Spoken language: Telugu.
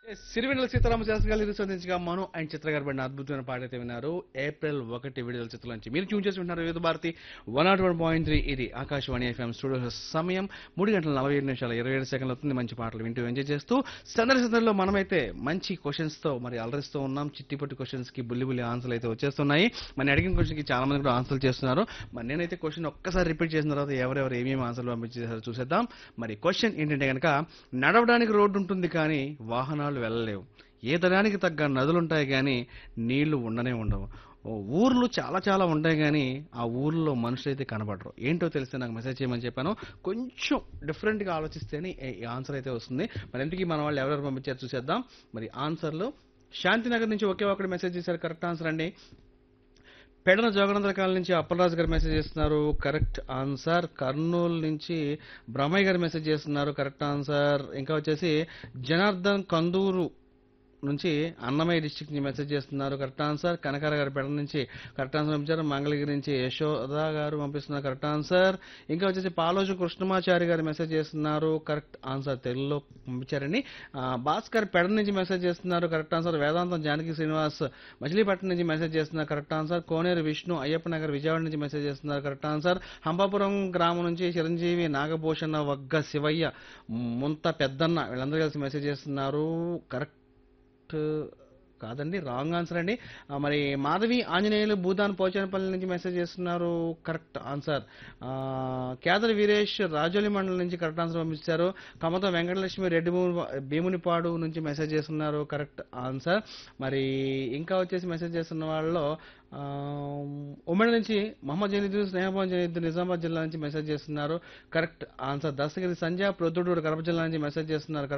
సిరివెన్నెల సీతారామ శాస్త్రి గారు రూపొందించగా మను అండ్ చిత్ర గారు పడిన అద్భుతమైన పాట అయితే విన్నారు ఏప్రిల్ ఒకటి విడుదల చిత్రం నుంచి మీరు ట్యూన్ చేసి వింటున్నారు Vividh Bharati one not one point three ఇది ఆకాశవాణి ఎఫ్ఎం స్టూడియో సమయం మూడు గంటల నలభై ఏడు నిమిషాల ఇరవై ఏడు సెకండ్లు అవుతుంది మంచి పాటలు వింటూ ఎంజాయ్ చేస్తూ సందడి సందడిలో మనమైతే మంచి క్వశ్చన్స్ తో మరి అలరిస్తూ ఉన్నాం చిట్టి పొట్టి క్వశ్చన్స్ కి బుల్లి బుల్లి ఆన్సర్లు అయితే వచ్చేస్తున్నాయి మరి అడిగిన క్వశ్చన్ కి చాలా మంది కూడా ఆన్సర్లు చేస్తున్నారు మరి నేనైతే క్వశ్చన్ ఒక్కసారి రిపీట్ చేసిన తర్వాత ఎవరెవరు ఏమేమి ఆన్సర్లు పంపించేసారో చూసేద్దాం మరి క్వశ్చన్ ఏంటంటే కనుక నడవడానికి రోడ్డు ఉంటుంది కానీ వాహనాలు వెళ్ళలేవు ఏ తరానికి తగ్గ నదులుంటాయి కానీ నీళ్లు ఉండనే ఉండవు ఓ ఊర్లు చాలా చాలా ఉంటాయి కానీ ఆ ఊర్లో మనుషులు అయితే కనబడరు ఏంటో తెలిస్తే నాకు మెసేజ్ చేయమని చెప్పాను కొంచెం డిఫరెంట్గా ఆలోచిస్తేనే ఈ- ఈ ఆన్సర్ అయితే వస్తుంది మరి ఎందుకు మన వాళ్ళు ఎవరెవరు పంపించారు చూసేద్దాం మరి ఆన్సర్లు శాంతినగర్ నుంచి ఒకే ఒకటి మెసేజ్ చేశారు కరెక్ట్ ఆన్సర్ అండి పెడన జోగనందర కాలం నుంచి అప్పలరాజు గారు మెసేజ్ చేస్తున్నారు కరెక్ట్ ఆన్సర్ కర్నూలు నుంచి బ్రహ్మయ్య గారు మెసేజ్ చేస్తున్నారు కరెక్ట్ ఆన్సర్ ఇంకా వచ్చేసి జనార్దన్ కందూరు నుంచి అన్నమయ్య డిస్టిక్ నుంచి మెసేజ్ చేస్తున్నారు కరెక్ట్ ఆన్సర్ కనకార గారు పెడ నుంచి కరెక్ట్ ఆన్సర్ పంపించారు మంగళగిరి నుంచి యశోద గారు పంపిస్తున్నారు కరెక్ట్ ఆన్సర్ ఇంకా వచ్చేసి పాలోజు కృష్ణమాచారి గారు మెసేజ్ చేస్తున్నారు కరెక్ట్ ఆన్సర్ తెలుగులో పంపించారండి ఆ, భాస్కర్ పెడ నుంచి మెసేజ్ చేస్తున్నారు కరెక్ట్ ఆన్సర్ వేదాంతం జానకి శ్రీనివాస్ మచిలీపట్నం నుంచి మెసేజ్ చేస్తున్నారు కరెక్ట్ ఆన్సర్ కోనేరు విష్ణు అయ్యప్ప నగర్ విజయవాడ నుంచి మెసేజ్ చేస్తున్నారు కరెక్ట్ ఆన్సర్ హంపాపురం గ్రామం నుంచి చిరంజీవి నాగభూషణ వగ్గ శివయ్య ముంత పెద్దన్న వీళ్ళందరూ కలిసి మెసేజ్ చేస్తున్నారు కరెక్ట్ కాదండి రాంగ్ ఆన్సర్ అండి ఆ, మరి మాధవి ఆంజనేయులు భూదాన్ పోచనపల్లి నుంచి మెసేజ్ చేస్తున్నారు కరెక్ట్ ఆన్సర్ ఆ, కేదరి వీరేష్ రాజోలి మండలం నుంచి కరెక్ట్ ఆన్సర్ పంపించారు కమత వెంకటలక్ష్మి రెడ్డి భూమి- భీమునిపాడు నుంచి మెసేజ్ చేస్తున్నారు కరెక్ట్ ఆన్సర్ మరి ఇంకా వచ్చేసి మెసేజ్ చేస్తున్న వాళ్ళలో ఆ, ఉమ్మడి నుంచి మహమ్మద్ జనీద్ స్నేహభవన్ జనీద్ నిజామాబాద్ జిల్లా నుంచి మెసేజ్ చేస్తున్నారు కరెక్ట్ ఆన్సర్ దస్తగిరి సంజయ్ ప్రొద్దుటూరు కడప జిల్లా నుంచి మెసేజ్ చేస్తున్నారు